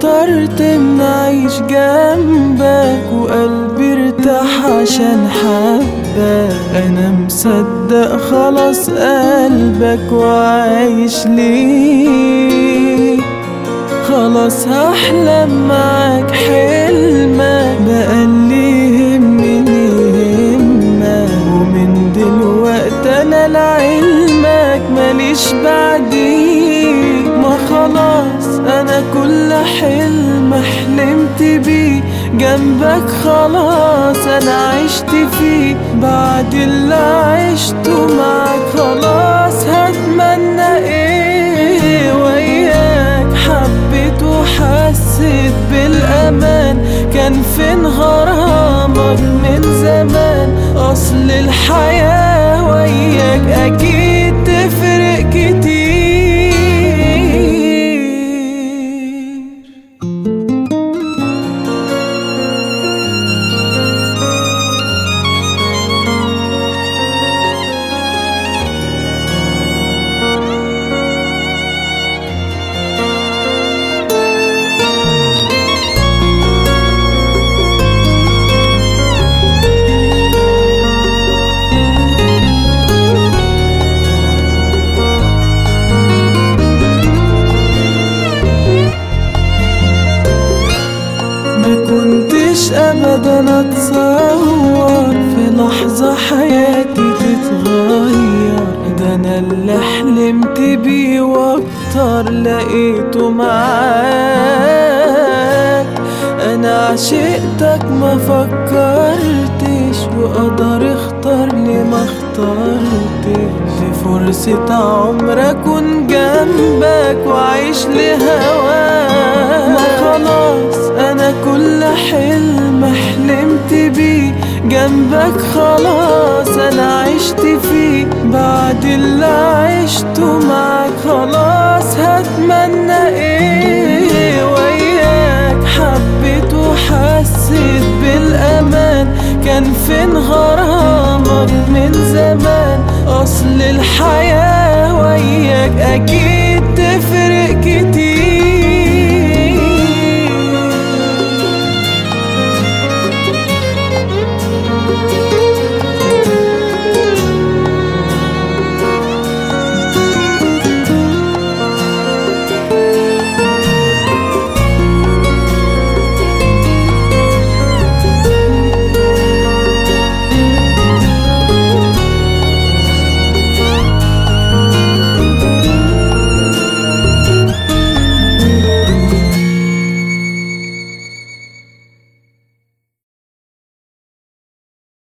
اخترت ان اعيش جنبك وقلبي ارتاح عشان حبك انا مصدق خلاص قلبك وعايش ليك خلاص هحلم معاك حلمك بقى اللي يهمني يهمك ومن دلوقتي انا لعلمك ماليش بعديك ما خلاص انا كل حلم حلمت بيه جنبك خلاص انا عشت فيه بعد اللي عشته معاك خلاص هتمنى ايه وياك حبيت وحسيت بالامان كان فين غرامك من زمان اصل الحياة وياك اكيد تفرق كتير ما كنتش ابدا اتصور في لحظة حياتي تتغير ده انا اللي حلمت بيه واكتر لقيته معاك انا عشقتك ما فكرتش وقدر اختار لي ما اخترتش دي فرصة عمر اكون جنبك واعيش لهواك ما خلاص انا كل حلم حلمت بيه جنبك خلاص انا عشت فيه بعد اللي عشته معاك خلاص هتمنى ايه وياك حبيت وحسيت بالامان كان فين غير